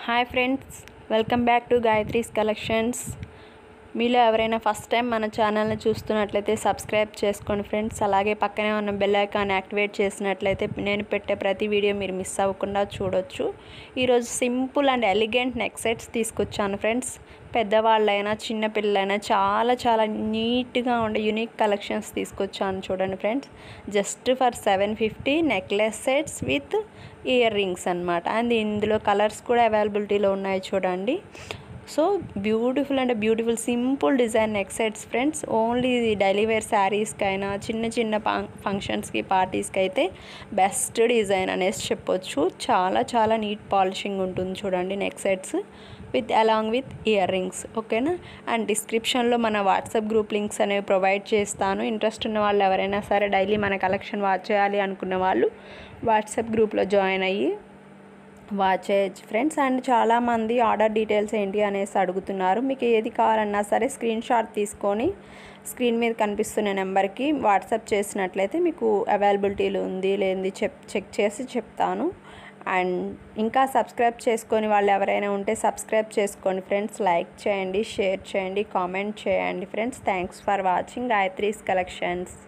hi friends welcome back to గాయత్రీస్ collections మీలో ఎవరైనా ఫస్ట్ టైం మన ఛానల్ని చూస్తున్నట్లయితే సబ్స్క్రైబ్ చేసుకోండి ఫ్రెండ్స్ అలాగే పక్కనే ఉన్న బెల్ ఐకాన్ యాక్టివేట్ చేసినట్లయితే నేను పెట్టే ప్రతి వీడియో మీరు మిస్ అవ్వకుండా చూడొచ్చు ఈరోజు simple and elegant neck sets తీసుకొచ్చాను ఫ్రెండ్స్ పెద్దవాళ్ళైనా చిన్నపిల్లలైనా చాలా చాలా నీట్గా ఉండే యూనిక్ కలెక్షన్స్ తీసుకొచ్చాను చూడండి friends just for seven fifty necklace sets with earrings అనమాట అండ్ ఇందులో కలర్స్ కూడా అవైలబిలిటీలో ఉన్నాయి చూడండి సో బ్యూటిఫుల్ అంటే beautiful simple design neck sets friends only daily wear శారీస్కి అయినా చిన్న చిన్న ఫంక్షన్స్కి పార్టీస్కి అయితే బెస్ట్ డిజైన్ అనేసి చెప్పొచ్చు చాలా చాలా నీట్ పాలిషింగ్ ఉంటుంది చూడండి neck sets with along with earrings ఓకేనా అండ్ డిస్క్రిప్షన్లో మన వాట్సాప్ గ్రూప్ లింక్స్ అనేవి ప్రొవైడ్ చేస్తాను ఇంట్రెస్ట్ ఉన్న వాళ్ళు ఎవరైనా సరే డైలీ మన కలెక్షన్ వాచ్ చేయాలి అనుకున్న వాళ్ళు వాట్సాప్ గ్రూప్లో జాయిన్ అయ్యి వాచ్ చేయొచ్చు ఫ్రెండ్స్ అండ్ చాలామంది ఆర్డర్ డీటెయిల్స్ ఏంటి అనేసి అడుగుతున్నారు మీకు ఏది కావాలన్నా సరే స్క్రీన్ షాట్ తీసుకొని స్క్రీన్ మీద కనిపిస్తున్న నెంబర్కి వాట్సాప్ చేసినట్లయితే మీకు అవైలబిలిటీలు ఉంది లేనిది చెప్ చెక్ చేసి చెప్తాను అండ్ ఇంకా సబ్స్క్రైబ్ చేసుకొని వాళ్ళు ఎవరైనా ఉంటే సబ్స్క్రైబ్ చేసుకోండి ఫ్రెండ్స్ లైక్ చేయండి షేర్ చేయండి కామెంట్ చేయండి ఫ్రెండ్స్ థ్యాంక్స్ ఫర్ వాచింగ్ గాయత్రీస్ కలెక్షన్స్